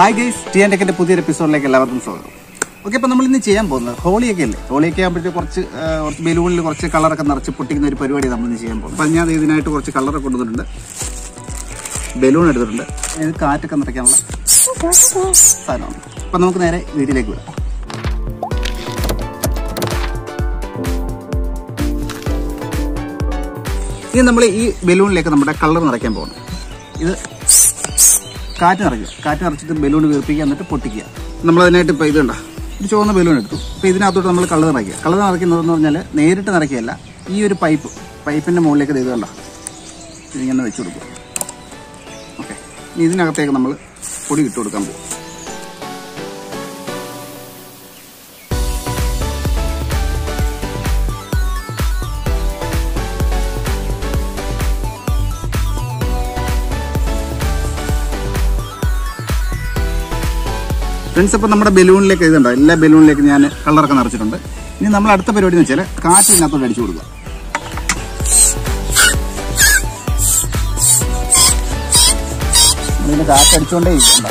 hi guys T and ടെക്കിന്റെ പുതിയൊരു എപ്പിസോഡിലേക്ക് എല്ലാവർക്കും സ്വാഗതം ഓക്കെ ഇപ്പൊ നമ്മൾ ഇന്ന് ചെയ്യാൻ പോകുന്നത് ഹോളിയൊക്കെ അല്ലേ ഹോളിയൊക്കെ ആകുമ്പോഴത്തേക്ക് കുറച്ച് ആ, കുറച്ച് ബലൂണിൽ കുറച്ച് കളറൊക്കെ നിറച്ച് പൊട്ടിക്കുന്ന ഒരു പരിപാടി നമ്മൾ ഇന്ന് ചെയ്യാൻ പോകും അപ്പം ഞാൻ ഇതിനായിട്ട് കുറച്ച് കളറൊക്കെ കൊണ്ടുവന്നിട്ടുണ്ട് ബലൂൺ എടുത്തിട്ടുണ്ട് ഇത് കാറ്റൊക്കെ നിറയ്ക്കാനുള്ള സാധനമാണ് അപ്പം നമുക്ക് നേരെ വീട്ടിലേക്ക് വിടാം ഇനി നമ്മൾ ഈ ബലൂണിലേക്ക് നമ്മുടെ കളർ നിറയ്ക്കാൻ പോകണം ഇത് കാറ്റ് നിറയ്ക്കുക കാറ്റ് നിറച്ചിട്ട് ബലൂൺ വീർപ്പിക്കുക എന്നിട്ട് പൊട്ടിക്കുക നമ്മൾ അതിനായിട്ട് ഇപ്പോൾ ഇതുണ്ട ഒരു ചുവന്ന ബലൂൺ എടുത്തു അപ്പോൾ ഇതിനകത്തോട്ട് നമ്മൾ കളർ നിറയ്ക്കുക കളർ നിറയ്ക്കുന്നതെന്ന് പറഞ്ഞാൽ നേരിട്ട് നിറയ്ക്കുകയല്ല ഈ ഒരു പൈപ്പ് പൈപ്പിൻ്റെ മുകളിലേക്ക് ഇത് കണ്ട ഇതിങ്ങനെ വെച്ച് കൊടുക്കുക ഓക്കെ ഇനി ഇതിനകത്തേക്ക് നമ്മൾ പൊടി ഇട്ട് കൊടുക്കാൻ പോകും ഫ്രണ്ട്സ് അപ്പോൾ നമ്മുടെ ബലൂണിലേക്ക് ഇതുണ്ടോ എല്ലാ ബലൂണിലേക്ക് ഞാൻ കളറൊക്കെ നിറച്ചിട്ടുണ്ട് ഇനി നമ്മൾ അടുത്ത പരിപാടി എന്ന് വെച്ചാൽ കാറ്റ് ഇതിനകത്തോട്ട് അടിച്ചു കൊടുക്കുക ഇതിന് കാറ്റ് അടിച്ചുകൊണ്ടേ ഇരിക്കണ്ട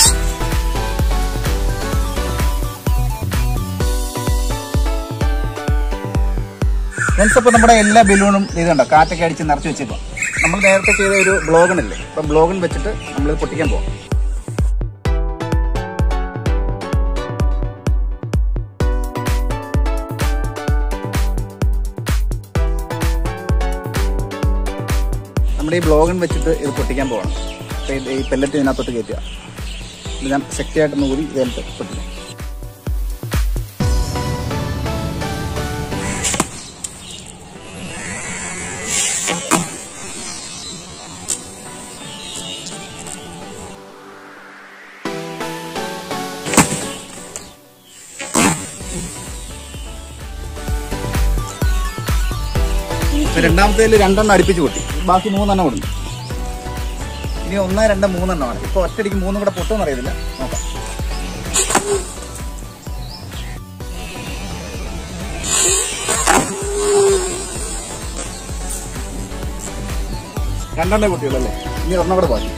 ഫ്രണ്ട്സ് അപ്പോൾ നമ്മുടെ എല്ലാ ബലൂണും ഇതുണ്ടോ കാറ്റൊക്കെ അടിച്ച് നിറച്ച് വെച്ചേക്കുക നമ്മൾ നേരത്തെ ചെയ്ത ഒരു ബ്ലോഗണില്ലേ അപ്പം ബ്ലോഗൺ വെച്ചിട്ട് നമ്മൾ പൊട്ടിക്കാൻ പോകാം നമ്മുടെ ഈ ബ്ലോഗൺ വെച്ചിട്ട് ഇത് പൊട്ടിക്കാൻ പോകണം അപ്പോൾ ഇത് ഈ പെല്ലറ്റ് ഇതിനകത്തോട്ട് കയറ്റുക ഇത് ഞാൻ ശക്തിയായിട്ട് നൂരി ഇതിനകത്ത് പൊട്ടിക്കും രണ്ടാമത്തേൽ രണ്ടെണ്ണം അടുപ്പിച്ച് പൊട്ടി ബാക്കി മൂന്നെണ്ണം കൊടുത്തു ഇനി ഒന്ന് രണ്ട് മൂന്നെണ്ണമാണ് ഇപ്പൊ ഒറ്റയടിക്ക് മൂന്നും കൂടെ പൊട്ടുമെന്ന് അറിയത്തില്ല നോക്കാം രണ്ടെണ്ണേ പൊട്ടിയുള്ളൂ അല്ലേ ഇനി ഒരെണ്ണം കൂടെ ബാക്കി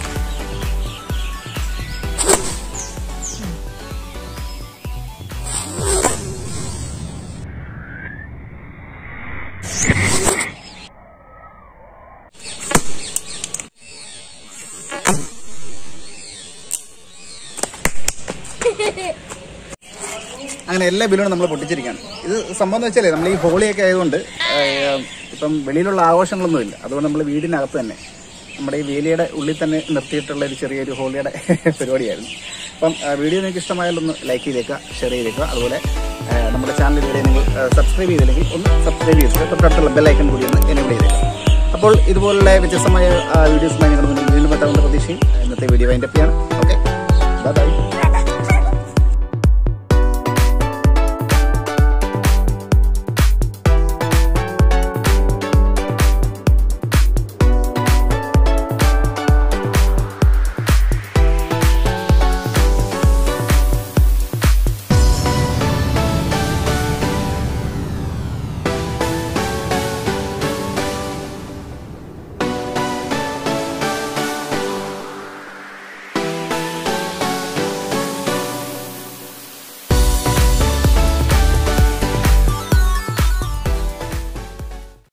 അങ്ങനെ എല്ലാ ബലൂണും നമ്മൾ പൊട്ടിച്ചിരിക്കുകയാണ് ഇത് സംഭവം എന്ന് വെച്ചാലേ നമ്മൾ ഈ ഹോളിയൊക്കെ ആയതുകൊണ്ട് ഏഹ്, ഇപ്പം വെളിയിലുള്ള ആഘോഷങ്ങളൊന്നും ഇല്ല അതുകൊണ്ട് നമ്മൾ വീടിനകത്ത് തന്നെ നമ്മുടെ ഈ വേലിയുടെ ഉള്ളിൽ തന്നെ നിർത്തിയിട്ടുള്ള ഒരു ചെറിയൊരു ഹോളിയുടെ പരിപാടിയായിരുന്നു അപ്പം ആ, വീഡിയോ നിങ്ങൾക്ക് ഇഷ്ടമായാലൊന്ന് ലൈക്ക് ചെയ്തേക്കുക ഷെയർ ചെയ്തേക്കുക അതുപോലെ ആ, നമ്മുടെ ചാനൽ വീഡിയോ നിങ്ങൾ സബ്സ്ക്രൈബ് ചെയ്തില്ലെങ്കിൽ ഒന്ന് സബ്സ്ക്രൈബ് ചെയ്തേക്കുക തൊട്ടടുത്തുള്ള ബെല്ലൈക്കൺ കൂടി ഒന്ന് എനേബിൾ ചെയ്തേക്കുക അപ്പോൾ ഇതുപോലുള്ള വ്യത്യസ്തമായ വീഡിയോസുമായി ഞങ്ങൾ മുന്നിൽ വീണ്ടും എത്താവുന്ന പ്രതീക്ഷയും ഇന്നത്തെ വീഡിയോ വൈൻഡപ്പ് ചെയ്യാണ് ഓക്കെ ബൈ ബൈ